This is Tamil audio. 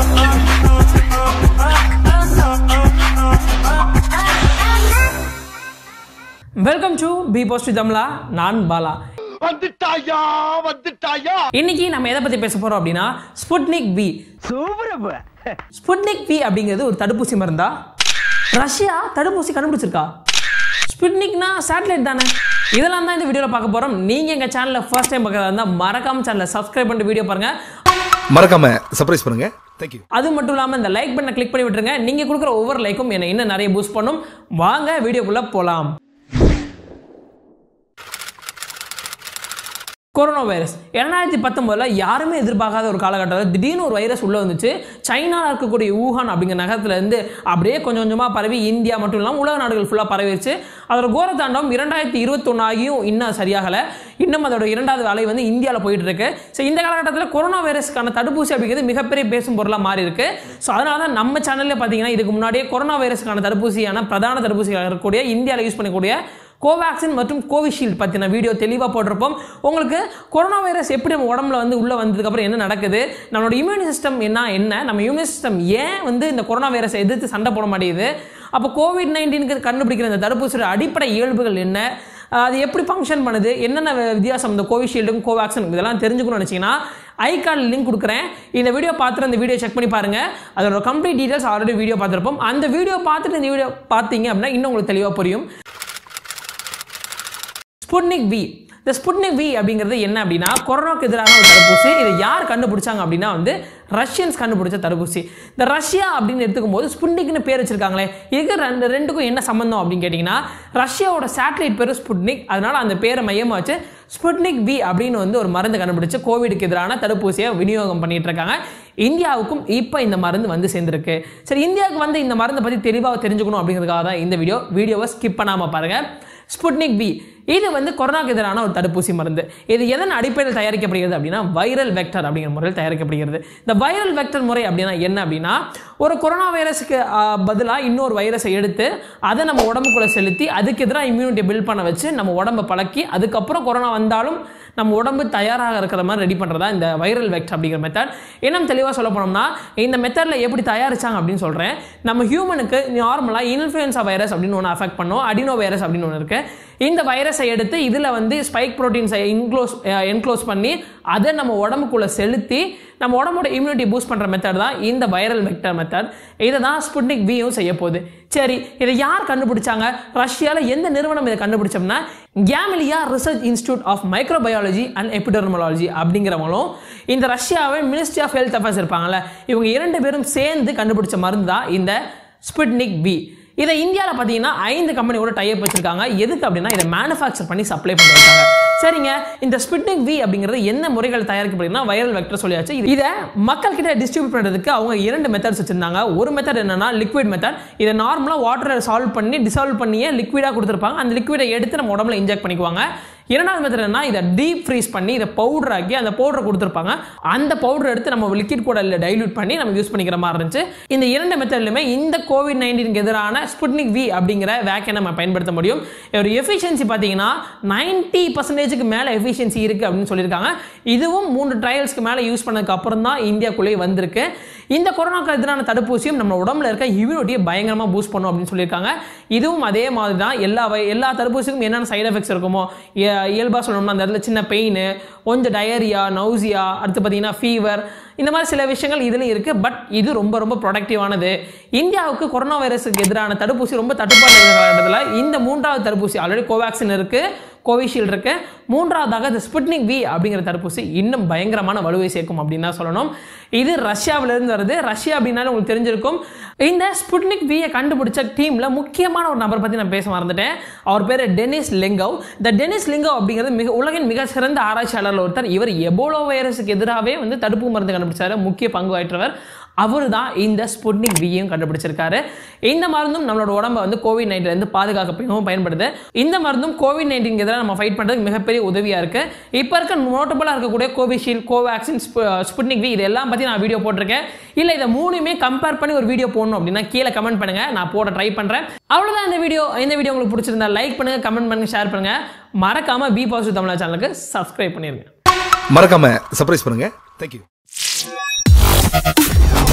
வெல்கம் டு பி பாசிட்டிவ் தமிழா நான் பாலா வந்துட்டாயா வந்துட்டாயா இன்னைக்கு நம்ம எதை பத்தி பேச போறோம் அப்படின்னா ஸ்புட்னிக் வி சூப்பரப்ப ஸ்புட்னிக் வி அப்படிங்கிறது ஒரு தடுப்பூசி மருந்தா ரஷ்யா தடுப்பூசி கண்டுபிடிச்சிருக்கா ஸ்புட்னிக்னா சேட்டலைட் தானே இதெல்லாம் தான் இந்த வீடியோவில் பார்க்க போறோம் நீங்க எங்க சேனலை ஃபர்ஸ்ட் டைம் பார்க்கறதா இருந்தா மறக்காம சேனலை சப்ஸ்கிரைப் பண்ணிட்டு வீடியோ பாருங்க மறக்காம சர்ப்ரைஸ் பண்ணுங்க தேங்க்யூ அது மட்டும் இல்லாமல் இந்த லைக் பண்ண கிளிக் பண்ணி விட்டுருங்க நீங்க கொடுக்குற ஒவ்வொரு லைக்கும் என்னை இன்னும் நிறைய பூஸ்ட் பண்ணும் வாங்க வீடியோக்குள்ள போலாம் கொரோனா வைரஸ் இரண்டாயிரத்தி பத்தொன்பதுல யாருமே எதிர்பார்க்காத ஒரு காலகட்டத்தில் திடீர்னு ஒரு வைரஸ் உள்ள வந்துச்சு சைனாவில் இருக்கக்கூடிய ஊஹான் அப்படிங்கிற நகரத்துல இருந்து அப்படியே கொஞ்சம் கொஞ்சமாக பரவி இந்தியா மட்டும் இல்லாமல் உலக நாடுகள் ஃபுல்லாக பரவிடுச்சு அதோட கோரத்தாண்டம் இரண்டாயிரத்தி இருபத்தொன்னு ஆகியும் இன்னும் சரியாகலை இன்னும் அதோட இரண்டாவது வேலை வந்து இந்தியாவில் போயிட்டு இருக்கு ஸோ இந்த காலகட்டத்தில் கொரோனா வைரஸ்க்கான தடுப்பூசி அப்படிங்கிறது மிகப்பெரிய பேசும் பொருளாக மாறி இருக்கு ஸோ அதனால தான் நம்ம சேனல்ல பார்த்தீங்கன்னா இதுக்கு முன்னாடியே கொரோனா வைரஸ்க்கான தடுப்பூசியான பிரதான தடுப்பூசியாக இருக்கக்கூடிய இந்தியாவில் யூஸ் பண்ணக்கூடிய கோவேக்சின் மற்றும் கோவிஷீல்டு பற்றின வீடியோ தெளிவாக போட்டிருப்போம் உங்களுக்கு கொரோனா வைரஸ் எப்படி நம்ம உடம்புல வந்து உள்ளே வந்ததுக்கப்புறம் என்ன நடக்குது நம்மளோட இம்யூனி சிஸ்டம் என்ன என்ன நம்ம இம்யூனி சிஸ்டம் ஏன் வந்து இந்த கொரோனா வைரஸை எதிர்த்து சண்டை போட மாட்டேங்குது அப்போ கோவிட் நைன்டீனுக்கு கண்டுபிடிக்கிற இந்த தடுப்பூசியோட அடிப்படை இயல்புகள் என்ன அது எப்படி ஃபங்க்ஷன் பண்ணுது என்னென்ன வித்தியாசம் இந்த கோவிஷீல்டும் கோவேக்சின் இதெல்லாம் தெரிஞ்சுக்கணும்னு நினச்சிங்கன்னா ஐ கார்டு லிங்க் கொடுக்குறேன் இந்த வீடியோ பார்த்துட்டு அந்த வீடியோ செக் பண்ணி பாருங்க அதோட கம்ப்ளீட் டீடைல்ஸ் ஆல்ரெடி வீடியோ பார்த்துருப்போம் அந்த வீடியோ பார்த்துட்டு இந்த வீடியோ பார்த்தீங்க அப்படின்னா இன்னும் உங்களுக்கு தெளிவாக புரியும் ஸ்புட்னிக் வி இந்த ஸ்புட்னிக் வி அப்படிங்கிறது என்ன அப்படின்னா கொரோனாக்கு எதிரான ஒரு தடுப்பூசி இதை யார் கண்டுபிடிச்சாங்க அப்படின்னா வந்து ரஷ்யன்ஸ் கண்டுபிடிச்ச தடுப்பூசி இந்த ரஷ்யா அப்படின்னு எடுத்துக்கும் போது ஸ்புட்னிக்னு பேர் வச்சிருக்காங்களே இதுக்கு ரெண்டு ரெண்டுக்கும் என்ன சம்பந்தம் அப்படின்னு கேட்டிங்கன்னா ரஷ்யாவோட சேட்டலைட் பேர் ஸ்புட்னிக் அதனால அந்த பேரை மையமாக வச்சு ஸ்புட்னிக் வி அப்படின்னு வந்து ஒரு மருந்து கண்டுபிடிச்சு கோவிடுக்கு எதிரான தடுப்பூசியை விநியோகம் பண்ணிட்டு இருக்காங்க இந்தியாவுக்கும் இப்போ இந்த மருந்து வந்து சேர்ந்துருக்கு சரி இந்தியாவுக்கு வந்து இந்த மருந்தை பற்றி தெளிவாக தெரிஞ்சுக்கணும் அப்படிங்கிறதுக்காக தான் இந்த வீடியோ வீடியோவை ஸ்கிப் பண்ணாமல் பாருங்கள் ஸ்புட்னிக் வி இது வந்து கொரோனாக்கு எதிரான ஒரு தடுப்பூசி மருந்து இது எதன் அடிப்படையில் தயாரிக்கப்படுகிறது அப்படின்னா வைரல் வெக்டர் அப்படிங்கிற முறையில் தயாரிக்கப்படுகிறது இந்த வைரல் வெக்டர் முறை அப்படின்னா என்ன அப்படின்னா ஒரு கொரோனா வைரஸுக்கு பதிலாக இன்னொரு வைரஸை எடுத்து அதை நம்ம உடம்புக்குள்ளே செலுத்தி அதுக்கு எதிராக இம்யூனிட்டி பில்ட் பண்ண வச்சு நம்ம உடம்பை பழக்கி அதுக்கப்புறம் கொரோனா வந்தாலும் நம்ம உடம்பு தயாராக இருக்கிற மாதிரி ரெடி பண்ணுறதா இந்த வைரல் வெக்ட் அப்படிங்கிற மெத்தட் இன்னும் தெளிவாக சொல்ல போனோம்னா இந்த மெத்தடில் எப்படி தயாரிச்சாங்க அப்படின்னு சொல்கிறேன் நம்ம ஹியூமனுக்கு நார்மலாக இன்ஃப்ளூயன்சா வைரஸ் அப்படின்னு ஒன்று அஃபெக்ட் பண்ணும் அடினோ வைரஸ் அப்படின்னு ஒன்று இருக்குது இந்த வைரஸை எடுத்து இதில் வந்து ஸ்பைக் ப்ரோட்டீன்ஸை இன்க்ளோஸ் என்க்ளோஸ் பண்ணி அதை நம்ம உடம்புக்குள்ளே செலுத்தி நம்ம உடம்போட இம்யூனிட்டி பூஸ்ட் பண்ணுற மெத்தட் தான் இந்த வைரல் வெக்டர் மெத்தட் இதை தான் ஸ்புட்னிக் வியும் செய்ய போகுது சரி இதை யார் கண்டுபிடிச்சாங்க ரஷ்யாவில் எந்த நிறுவனம் இதை கண்டுபிடிச்சோம்னா Gamaleya research institute of microbiology and epidemiology அப்படிங்கிறவங்களும் இந்த ரஷ்யாவை மினிஸ்ட்ரி ஆஃப் ஹெல்த் அஃபேர்ஸ் இருப்பாங்கல்ல இவங்க இரண்டு பேரும் சேர்ந்து கண்டுபிடிச்ச மருந்து தான் இந்த ஸ்புட்னிக் வி இதை இந்தியாவில் பார்த்தீங்கன்னா ஐந்து கம்பெனியோட டைப் வச்சிருக்காங்க எதுக்கு அப்படின்னா இதை மேனுஃபேக்சர் பண்ணி சப்ளை பண்ணி வச்சாங்க சரிங்க இந்த ஸ்பிட்னிக் வி அப்படிங்கிறது என்ன முறைகள் தயாரிக்கப்படுதுன்னா வைரல் வெக்டர் சொல்லியாச்சு இதை மக்கள் கிட்ட டிஸ்ட்ரிபியூட் பண்ணுறதுக்கு அவங்க இரண்டு மெத்தட்ஸ் வச்சிருந்தாங்க ஒரு மெத்தட் என்னன்னா லிக்விட் மெத்தட் இதை நார்மலாக வாட்டரை சால்வ் பண்ணி டிசால்வ் பண்ணியே லிக்விடாக கொடுத்துருப்பாங்க அந்த லிக்விடை எடுத்து நம்ம உடம்புல இன்ஜெக்ட் பண்ணிக்குவாங்க இரண்டாவது மெத்தட் என்ன இதை டீப் ஃப்ரீஸ் பண்ணி இதை பவுடர் ஆக்கி அந்த பவுடரை கொடுத்துருப்பாங்க அந்த பவுடர் எடுத்து நம்ம லிக்விட் கூட டைல்யூட் பண்ணி நம்ம யூஸ் பண்ணிக்கிற மாதிரி இருந்துச்சு இந்த இரண்டு மெத்தட்லையுமே இந்த கோவிட் நைன்டீனுக்கு எதிரான ஸ்புட்னிக் வி அப்படிங்கிற வேக்கை நம்ம பயன்படுத்த முடியும் ஒரு எஃபிஷியன்சி பார்த்தீங்கன்னா நைன்டி பர்சன்டேஜுக்கு மேலே எஃபிஷியன்சி இருக்குது அப்படின்னு சொல்லியிருக்காங்க இதுவும் மூன்று ட்ரையல்ஸ்க்கு மேலே யூஸ் பண்ணதுக்கு அப்புறம் தான் இந்தியாக்குள்ளேயே வந்திருக்கு இந்த கொரோனாக்கு எதிரான தடுப்பூசியும் நம்ம உடம்புல இருக்க இம்யூனிட்டியை பயங்கரமாக பூஸ்ட் பண்ணும் அப்படின்னு சொல்லியிருக்காங்க இதுவும் அதே மாதிரி தான் எல்லா வய- எல்லா தடுப்பூசிக்கும் என்னென்ன சைடு எஃபெக்ட்ஸ் இருக்குமோ இயல்பாக சொல்லணும்னா அந்த இடத்துல சின்ன பெயின் கொஞ்சம் டயரியா நௌசியா அடுத்து பார்த்தீங்கன்னா ஃபீவர் இந்த மாதிரி சில விஷயங்கள் இதுலையும் இருக்குது பட் இது ரொம்ப ரொம்ப ப்ரொடக்டிவானது இந்தியாவுக்கு கொரோனா வைரஸுக்கு எதிரான தடுப்பூசி ரொம்ப தட்டுப்பாடு இருக்கிற காலகட்டத்தில் இந்த மூன்றாவது தடுப்பூசி ஆல்ரெடி கோவேக்சின் இருக்குது கோவிஷீல்டு இருக்கு மூன்றாவதாக இந்த ஸ்புட்னிக் வி அப்படிங்கிற தடுப்பூசி இன்னும் பயங்கரமான வலுவை சேர்க்கும் அப்படின்னு தான் சொல்லணும் இது ரஷ்யாவிலிருந்து வருது ரஷ்யா அப்படின்னாலும் உங்களுக்கு தெரிஞ்சிருக்கும் இந்த ஸ்புட்னிக் வியை கண்டுபிடிச்ச டீம்ல முக்கியமான ஒரு நபர் பத்தி நான் பேச மறந்துட்டேன் அவர் பேர் டெனிஸ் லிங்கவ் இந்த டெனிஸ் லிங்கவ் அப்படிங்கிறது மிக உலகின் மிக சிறந்த ஆராய்ச்சியாளர் ஒருத்தர் இவர் எபோலோ வைரஸுக்கு எதிராகவே வந்து தடுப்பு மருந்து கண்டுபிடிச்சாரு முக்கிய பங்கு ஆற்றவர் அவர் தான் இந்த ஸ்புட்னிக் வியையும் கண்டுபிடிச்சிருக்காரு இந்த மருந்தும் நம்மளோட உடம்ப வந்து கோவிட் நைன்டீன்லேருந்து பாதுகாக்கப்பவும் பயன்படுது இந்த மருந்தும் கோவிட் நைன்டீன் எதிராக நம்ம ஃபைட் பண்ணுறதுக்கு மிகப்பெரிய உதவியாக இருக்கு இப்போ இருக்க நோட்டபுளாக இருக்கக்கூடிய கோவிஷீல்டு கோவேக்சின் ஸ்புட்னிக் வி இது எல்லாம் பற்றி நான் வீடியோ போட்டிருக்கேன் இல்லை இதை மூணுமே கம்பேர் பண்ணி ஒரு வீடியோ போடணும் அப்படின்னா கீழே கமெண்ட் பண்ணுங்க நான் போட ட்ரை பண்ணுறேன் அவ்வளோதான் இந்த வீடியோ இந்த வீடியோ உங்களுக்கு பிடிச்சிருந்தா லைக் பண்ணுங்க கமெண்ட் பண்ணுங்க ஷேர் பண்ணுங்க மறக்காம பி பாசிட்டிவ் தமிழா சேனலுக்கு சப்ஸ்கிரைப் பண்ணிருங்க மறக்காம சர்ப்ரைஸ் பண்ணுங்க தேங்க்யூ